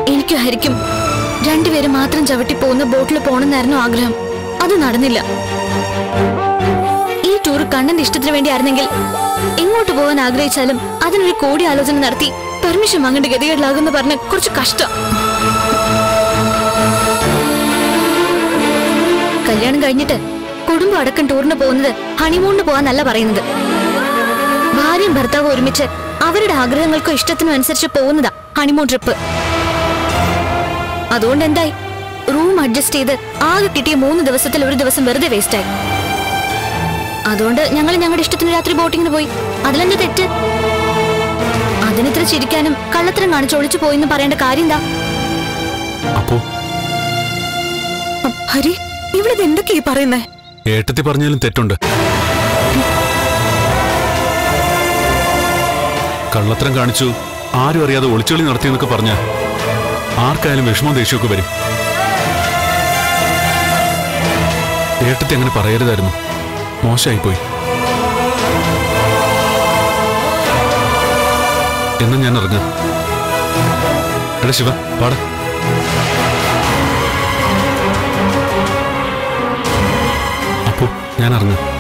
എനിക്കും ഹരിക്കും രണ്ടുപേരും മാത്രം ചവിട്ടി പോകുന്ന ബോട്ടിൽ പോകണമെന്നായിരുന്നു ആഗ്രഹം അത് നടന്നില്ല ഈ ടൂർ കണ്ണന്റെ ഇഷ്ടത്തിന് വേണ്ടിയായിരുന്നെങ്കിൽ എങ്ങോട്ട് പോകാൻ ആഗ്രഹിച്ചാലും അതിനൊരു കൂടി ആലോചന നടത്തി പെർമിഷൻ വാങ്ങേണ്ട ഗതികേടിലാകുന്ന പറഞ്ഞ കുറച്ച് കഷ്ടം കല്യാണം കഴിഞ്ഞിട്ട് കുടുംബം അടക്കം ടൂറിന് പോകുന്നത് ഹണിമൂണിന് പോകാന്നല്ല പറയുന്നത് ഭാര്യയും ഭർത്താവും ഒരുമിച്ച് അവരുടെ ആഗ്രഹങ്ങൾക്കോ ഇഷ്ടത്തിനും അനുസരിച്ച് പോകുന്നതാ ഹണിമൂൺ ട്രിപ്പ് അതുകൊണ്ട് എന്തായി റൂം അഡ്ജസ്റ്റ് ചെയ്ത് ആകെ കിട്ടിയ മൂന്ന് ദിവസത്തിൽ ഒരു ദിവസം വെറുതെ വേസ്റ്റായി അതുകൊണ്ട് ഞങ്ങൾ ഞങ്ങളുടെ ഇഷ്ടത്തിന് രാത്രി ബോട്ടിങ്ങിന് പോയി അതിലെന്താ തെറ്റ് അതിനിത്ര ചിരിക്കാനും കള്ളത്തരം കാണിച്ച് ഒളിച്ചു പോയെന്ന് പറയേണ്ട കാര്യം എന്താ അപ്പോ ഹരി ഇവിടെ എന്തൊക്കെയാ പറയുന്നേ ഏട്ടത്തി പറഞ്ഞാലും തെറ്റുണ്ട് കള്ളത്തരം കാണിച്ചു ആരും അറിയാതെ ഒളിച്ചുകളി നടത്തിയെന്നൊക്കെ പറഞ്ഞ ആർക്കായാലും വിഷമവും ദേഷ്യമൊക്കെ വരും ഏട്ടത്തി അങ്ങനെ പറയരുതായിരുന്നു മോശമായിപ്പോയി എന്നാ ഞാൻ ഇറങ്ങാം എടാ ശിവ പാടാ അപ്പോ ഞാൻ ഇറങ്ങാം